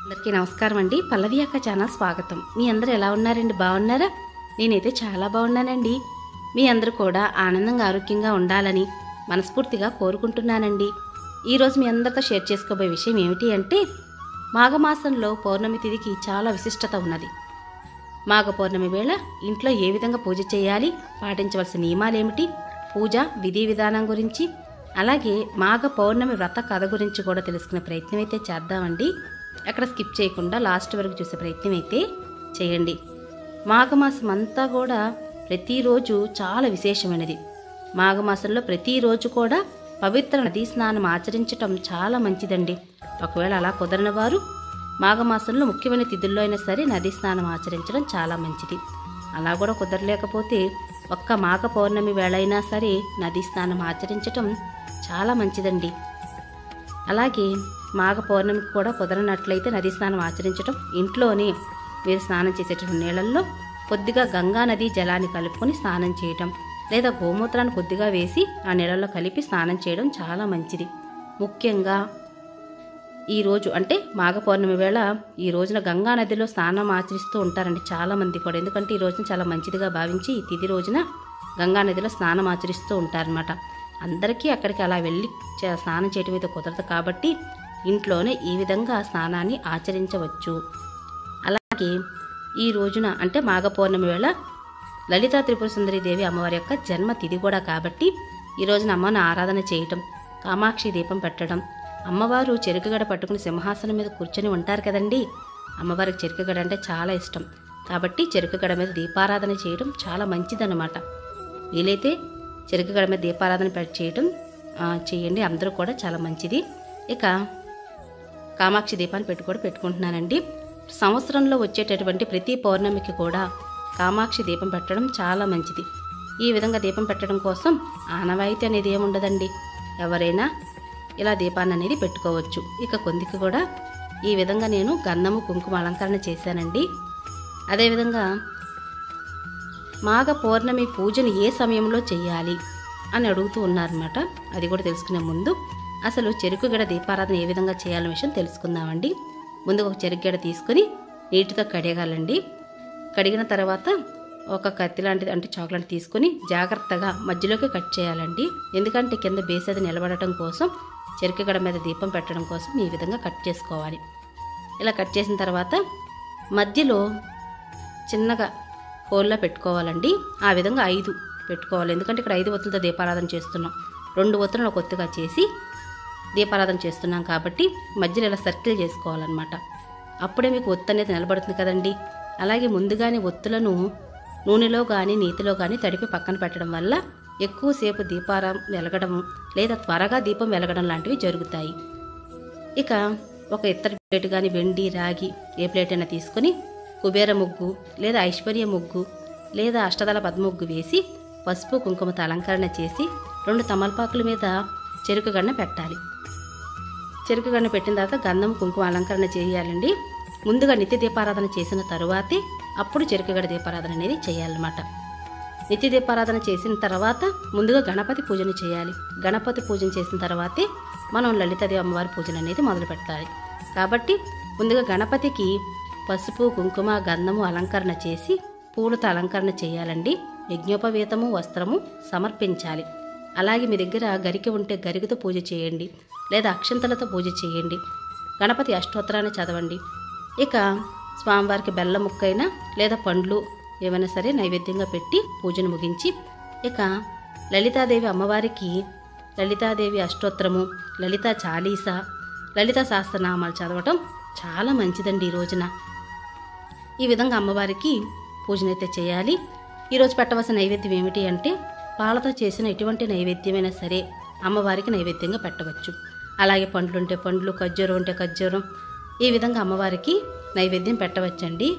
అందరికీ నమస్కారం అండి పల్లవి అక్క ఛానల్ స్వాగతం మీ అందరూ ఎలా ఉన్నారండి బాగున్నారా నేనైతే చాలా బాగున్నానండి మీ అందరూ కూడా ఆనందంగా ఆరోగ్యంగా ఉండాలని మనస్ఫూర్తిగా కోరుకుంటున్నానండి ఈరోజు మీ అందరితో షేర్ చేసుకోబోయే విషయం ఏమిటి అంటే మాఘమాసంలో పౌర్ణమి తిథికి చాలా విశిష్టత ఉన్నది మాఘ పౌర్ణమి వేళ ఇంట్లో ఏ విధంగా పూజ చేయాలి పాటించవలసిన నియమాలేమిటి పూజ విధి విధానం గురించి అలాగే మాఘ పౌర్ణమి వ్రత కథ గురించి కూడా తెలుసుకునే ప్రయత్నం అయితే చేద్దామండి అక్కడ స్కిప్ చేయకుండా లాస్ట్ వరకు చూసే ప్రయత్నం అయితే చేయండి మాఘమాసం అంతా కూడా ప్రతిరోజు చాలా విశేషమైనది మాఘమాసంలో ప్రతిరోజు కూడా పవిత్ర నదీ స్నానం ఆచరించటం చాలా మంచిదండి ఒకవేళ అలా కుదరని వారు మాఘమాసంలో ముఖ్యమైన తిథుల్లో అయినా సరే నదీ స్నానం ఆచరించడం చాలా మంచిది అలా కూడా కుదరలేకపోతే ఒక్క మాఘ పౌర్ణమి వేళ అయినా సరే నదీ స్నానం ఆచరించటం చాలా మంచిదండి అలాగే మాఘ పౌర్ణమికి కూడా కుదరనట్లయితే నదీ స్నానం ఆచరించటం ఇంట్లోనే మీరు స్నానం చేసేటటువంటి నీళ్ళల్లో కొద్దిగా గంగా నది జలాన్ని కలుపుకొని స్నానం చేయటం లేదా గోమూత్రాన్ని కొద్దిగా వేసి ఆ నీళ్ళల్లో కలిపి స్నానం చేయడం చాలా మంచిది ముఖ్యంగా ఈ రోజు అంటే మాఘ పౌర్ణమి వేళ ఈ రోజున గంగా నదిలో స్నానం ఆచరిస్తూ ఉంటారండి చాలా మంది కూడా ఎందుకంటే ఈ రోజున చాలా మంచిదిగా భావించి ఈ తిథి రోజున గంగా నదిలో స్నానం ఆచరిస్తూ ఉంటారనమాట అందరికీ అక్కడికి అలా వెళ్ళి చే- స్నానం చేయడం అయితే కుదరదు కాబట్టి ఇంట్లోనే ఈ విధంగా స్నానాన్ని ఆచరించవచ్చు అలాగే ఈ రోజున అంటే మాఘ పౌర్ణమి వేళ లలితా త్రిపుర సుందరి దేవి అమ్మవారి యొక్క జన్మ తిథి కూడా కాబట్టి ఈ రోజున అమ్మను ఆరాధన చేయటం కామాక్షి దీపం పెట్టడం అమ్మవారు చెరుకుగడ పట్టుకుని సింహాసనం మీద కూర్చొని ఉంటారు కదండి అమ్మవారికి చెరుకుగడ అంటే చాలా ఇష్టం కాబట్టి చెరుకుగడ మీద దీపారాధన చేయడం చాలా మంచిదన్నమాట వీలైతే చెరుకుగడ మీద దీపారాధన పెట్టి చేయడం ఆ, చేయండి అందరూ కూడా చాలా మంచిది ఇక కామాక్షి దీపాన్ని పెట్టి కూడా పెట్టుకుంటున్నానండి సంవత్సరంలో వచ్చేటటువంటి ప్రతి పౌర్ణమికి కూడా కామాక్షి దీపం పెట్టడం చాలా మంచిది ఈ విధంగా దీపం పెట్టడం కోసం ఆనవాయితీ అనేది ఏముండదండి ఎవరైనా ఇలా దీపాన్ని అనేది పెట్టుకోవచ్చు ఇక కొందికి కూడా ఈ విధంగా నేను గంధము కుంకుమ అలంకరణ చేశానండి అదేవిధంగా మాఘ పౌర్ణమి పూజను ఏ సమయంలో చేయాలి అని అడుగుతూ ఉన్నారన్నమాట అది కూడా తెలుసుకునే ముందు అసలు చెరుకు గడ దీపారాధన ఏ విధంగా చేయాలనే విషయం తెలుసుకుందామండి ముందు ఒక చెరుకు గడ తీసుకొని నీటితో కడగాలండి కడిగిన తర్వాత ఒక కత్తి లాంటిది అంటే చాక్లెట్ తీసుకొని జాగ్రత్తగా మధ్యలోకి కట్ చేయాలండి ఎందుకంటే కింద బేసేది నిలబడటం కోసం చెరుకు గడ మీద దీపం పెట్టడం కోసం ఈ విధంగా కట్ చేసుకోవాలి ఇలా కట్ చేసిన తర్వాత మధ్యలో చిన్నగా హోల్లో పెట్టుకోవాలండి ఆ విధంగా ఐదు పెట్టుకోవాలి ఎందుకంటే ఇక్కడ ఐదు ఒత్తులతో దీపారాధన చేస్తున్నాం రెండు ఒత్తులను ఒక ఒత్తుగా చేసి దీపారాధన చేస్తున్నాం కాబట్టి మధ్యలో ఇలా సర్కిల్ చేసుకోవాలన్నమాట అప్పుడే మీకు ఒత్తు అనేది నిలబడుతుంది కదండి అలాగే ముందుగానే ఒత్తులను నూనెలో కానీ నీతిలో కానీ తడిపి పక్కన పెట్టడం వల్ల ఎక్కువసేపు దీపారం వెలగడం లేదా త్వరగా దీపం వెలగడం లాంటివి జరుగుతాయి ఇక ఒక ఇత్తడి ప్లేట్ కానీ వెండి రాగి ఏ ప్లేట్ అయినా తీసుకొని కుబేర ముగ్గు లేదా ఐశ్వర్య ముగ్గు లేదా అష్టదళ పద్మ ముగ్గు వేసి పసుపు కుంకుమతో అలంకరణ చేసి రెండు తమలపాకుల మీద చెరుకు గన్న పెట్టాలి చెరుకు గన్న పెట్టిన తర్వాత గంధం కుంకుమ అలంకరణ చేయాలండి ముందుగా నిత్య దీపారాధన చేసిన తరువాతే అప్పుడు చెరుకుగడ దీపారాధన అనేది చేయాలన్నమాట నిత్య దీపారాధన చేసిన తర్వాత ముందుగా గణపతి పూజను చేయాలి గణపతి పూజన చేసిన తర్వాతే మనం లలితాదేవి అమ్మవారి పూజన అనేది మొదలు పెట్టాలి కాబట్టి ముందుగా గణపతికి పసుపు కుంకుమ గంధము అలంకరణ చేసి పూలతో అలంకరణ చేయాలండి యజ్ఞోపవీతము వస్త్రము సమర్పించాలి అలాగే మీ దగ్గర గరిక ఉంటే గరికతో పూజ చేయండి లేదా అక్షంతలతో పూజ చేయండి గణపతి అష్టోత్తరాన్ని చదవండి ఇక స్వామివారికి బెల్లం ముక్కైనా లేదా పండ్లు ఏమైనా సరే నైవేద్యంగా పెట్టి పూజను ముగించి ఇక లలితాదేవి అమ్మవారికి లలితాదేవి అష్టోత్తరము లలితా చాలీస లలితా సహస్రనామాలు చదవటం చాలా మంచిదండి ఈ రోజున ఈ విధంగా అమ్మవారికి పూజనైతే చేయాలి ఈరోజు పెట్టవలసిన నైవేద్యం ఏమిటి అంటే పాలతో చేసిన ఎటువంటి నైవేద్యమైనా సరే అమ్మవారికి నైవేద్యంగా పెట్టవచ్చు అలాగే పండ్లు ఉంటే పండ్లు ఖర్జూరం ఉంటే ఖర్జూరం ఈ విధంగా అమ్మవారికి నైవేద్యం పెట్టవచ్చండి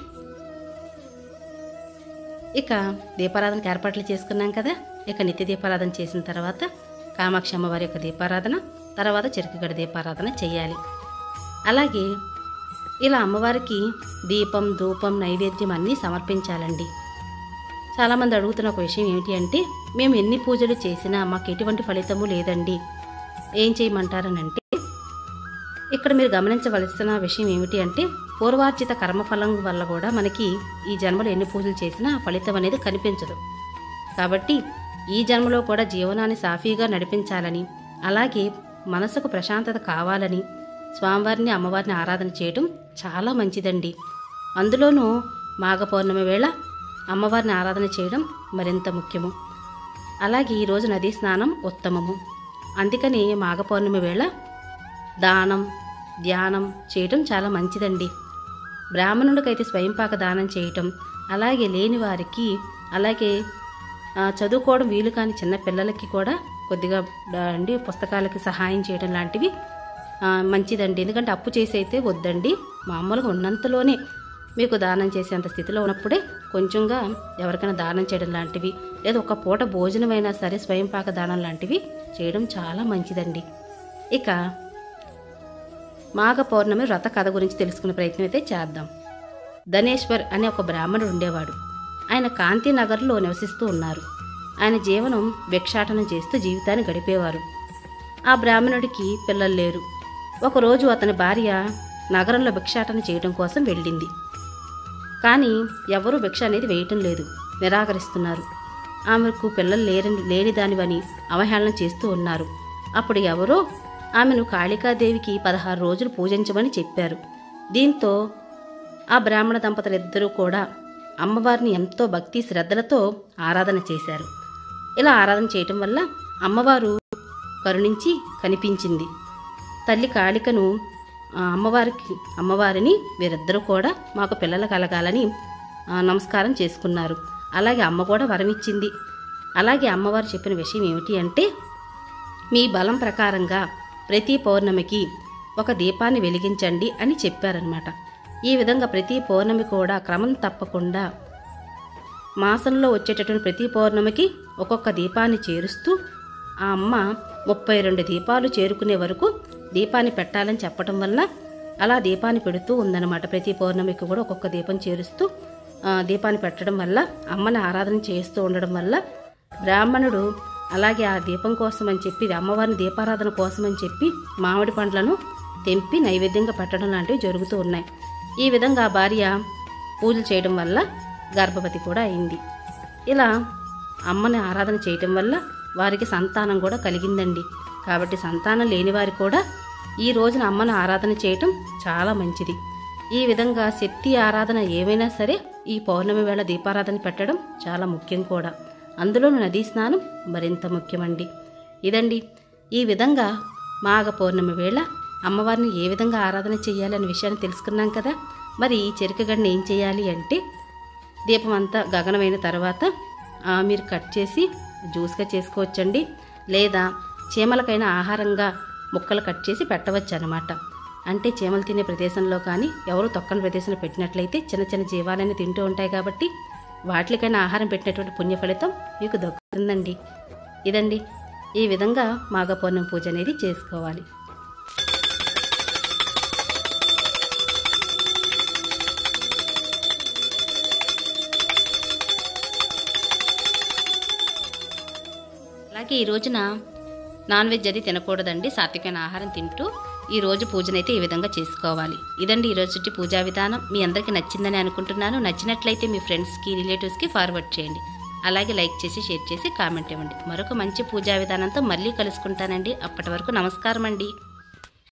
ఇక దీపారాధనకి ఏర్పాట్లు చేసుకున్నాం కదా ఇక నిత్య దీపారాధన చేసిన తర్వాత కామాక్షి అమ్మవారి యొక్క దీపారాధన తర్వాత చెరుకుగడ దీపారాధన చేయాలి అలాగే ఇలా అమ్మవారికి దీపం ధూపం నైవేద్యం అన్నీ సమర్పించాలండి చాలామంది అడుగుతున్న ఒక విషయం ఏమిటి అంటే మేము ఎన్ని పూజలు చేసినా మాకు ఎటువంటి ఫలితము లేదండి ఏం చేయమంటారనంటే ఇక్కడ మీరు గమనించవలసిన విషయం ఏమిటి అంటే పూర్వార్జిత కర్మఫలం వల్ల కూడా మనకి ఈ జన్మలో ఎన్ని పూజలు చేసినా ఆ ఫలితం అనేది కనిపించదు కాబట్టి ఈ జన్మలో కూడా జీవనాన్ని సాఫీగా నడిపించాలని అలాగే మనసుకు ప్రశాంతత కావాలని స్వామివారిని అమ్మవారిని ఆరాధన చేయడం చాలా మంచిదండి అందులోనూ మాఘ పౌర్ణమి వేళ అమ్మవారిని ఆరాధన చేయడం మరింత ముఖ్యము అలాగే ఈరోజు నదీ స్నానం ఉత్తమము అందుకని మాఘ పౌర్ణమి వేళ దానం ధ్యానం చేయటం చాలా మంచిదండి బ్రాహ్మణుడికైతే స్వయంపాక దానం చేయటం అలాగే లేని వారికి అలాగే ఆ, చదువుకోవడం వీలు కాని చిన్న పిల్లలకి కూడా కొద్దిగా ఆ, అండి పుస్తకాలకి సహాయం చేయడం లాంటివి ఆ, మంచిదండి ఎందుకంటే అప్పు చేసి అయితే వద్దండి మామూలుగా ఉన్నంతలోనే మీకు దానం చేసేంత స్థితిలో ఉన్నప్పుడే కొంచెంగా ఎవరికైనా దానం చేయడం లాంటివి లేదా ఒక పూట భోజనమైనా సరే స్వయంపాక దానం లాంటివి చేయడం చాలా మంచిదండి ఇక మాఘ పౌర్ణమి వ్రత కథ గురించి తెలుసుకునే ప్రయత్నం అయితే చేద్దాం ధనేశ్వర్ అనే ఒక బ్రాహ్మణుడు ఉండేవాడు ఆయన కాంతినగర్లో నివసిస్తూ ఉన్నారు ఆయన జీవనం భిక్షాటనం చేస్తూ జీవితాన్ని గడిపేవారు ఆ బ్రాహ్మణుడికి పిల్లలు లేరు ఒకరోజు అతని భార్య నగరంలో భిక్షాటన చేయడం కోసం వెళ్ళింది కానీ ఎవరూ భిక్ష అనేది వేయటం లేదు నిరాకరిస్తున్నారు ఆమెకు పిల్లలు లేరని లేని దానివని అవహేళన చేస్తూ ఉన్నారు అప్పుడు ఎవరో ఆమెను కాళికాదేవికి పదహారు రోజులు పూజించమని చెప్పారు దీంతో ఆ బ్రాహ్మణ దంపతులిద్దరూ కూడా అమ్మవారిని ఎంతో భక్తి శ్రద్ధలతో ఆరాధన చేశారు ఇలా ఆరాధన చేయటం వల్ల అమ్మవారు కరుణించి కనిపించింది తల్లి కాళికను ఆ, అమ్మవారికి అమ్మవారిని వీరిద్దరూ కూడా మాకు పిల్లలు కలగాలని ఆ, నమస్కారం చేసుకున్నారు అలాగే అమ్మ కూడా వరమిచ్చింది అలాగే అమ్మవారు చెప్పిన విషయం ఏమిటి అంటే మీ బలం ప్రకారంగా ప్రతి పౌర్ణమికి ఒక దీపాన్ని వెలిగించండి అని చెప్పారనమాట ఈ విధంగా ప్రతి పౌర్ణమి కూడా క్రమం తప్పకుండా మాసంలో వచ్చేటటువంటి ప్రతి పౌర్ణమికి ఒక్కొక్క దీపాన్ని చేరుస్తూ ఆ అమ్మ ముప్పై రెండు దీపాలు చేరుకునే వరకు దీపాన్ని పెట్టాలని చెప్పడం వలన అలా దీపాన్ని పెడుతూ ఉందన్నమాట ప్రతి పౌర్ణమికి కూడా ఒక్కొక్క దీపం చేరుస్తూ ఆ, దీపాన్ని పెట్టడం వల్ల అమ్మని ఆరాధన చేస్తూ ఉండడం వల్ల బ్రాహ్మణుడు అలాగే ఆ దీపం కోసం అని చెప్పి అమ్మవారిని దీపారాధన కోసం అని చెప్పి మామిడి పండ్లను తెంపి నైవేద్యంగా పెట్టడం లాంటివి జరుగుతూ ఉన్నాయి ఈ విధంగా ఆ భార్య పూజలు చేయడం వల్ల గర్భవతి కూడా అయింది ఇలా అమ్మని ఆరాధన చేయటం వల్ల వారికి సంతానం కూడా కలిగిందండి కాబట్టి సంతానం లేని వారు కూడా ఈ రోజున అమ్మను ఆరాధన చేయటం చాలా మంచిది ఈ విధంగా శక్తి ఆరాధన ఏమైనా సరే ఈ పౌర్ణమి వేళ దీపారాధన పెట్టడం చాలా ముఖ్యం కూడా అందులోనూ నదీ స్నానం మరింత ముఖ్యమండి ఇదండి ఈ విధంగా మాఘ పౌర్ణమి వేళ అమ్మవారిని ఏ విధంగా ఆరాధన చేయాలి అనే విషయాన్ని తెలుసుకున్నాం కదా మరి ఈ చెరుకగడ్డని ఏం చేయాలి అంటే దీపం అంతా గగనమైన తర్వాత ఆ, మీరు కట్ చేసి జ్యూస్గా చేసుకోవచ్చండి లేదా చీమలకైనా ఆహారంగా ముక్కలు కట్ చేసి పెట్టవచ్చు అనమాట అంటే చీమలు తినే ప్రదేశంలో కానీ ఎవరు తొక్కని ప్రదేశంలో పెట్టినట్లయితే చిన్న చిన్న జీవాలన్నీ తింటూ ఉంటాయి కాబట్టి వాటికైనా ఆహారం పెట్టినటువంటి పుణ్య ఫలితం మీకు దక్కుతుందండి ఇదండి ఈ విధంగా మాఘ పౌర్ణమి పూజ అనేది చేసుకోవాలి అలాగే ఈ రోజున నాన్ వెజ్ అది తినకూడదండి సాత్వికమైన ఆహారం తింటూ ఈ రోజు పూజనైతే ఈ విధంగా చేసుకోవాలి ఇదండి ఈ రోజు పూజా విధానం మీ అందరికీ నచ్చిందని అనుకుంటున్నాను నచ్చినట్లయితే మీ ఫ్రెండ్స్కి రిలేటివ్స్కి ఫార్వర్డ్ చేయండి అలాగే లైక్ చేసి షేర్ చేసి కామెంట్ ఇవ్వండి మరొక మంచి పూజా విధానంతో మళ్ళీ కలుసుకుంటానండి అప్పటి వరకు నమస్కారం అండి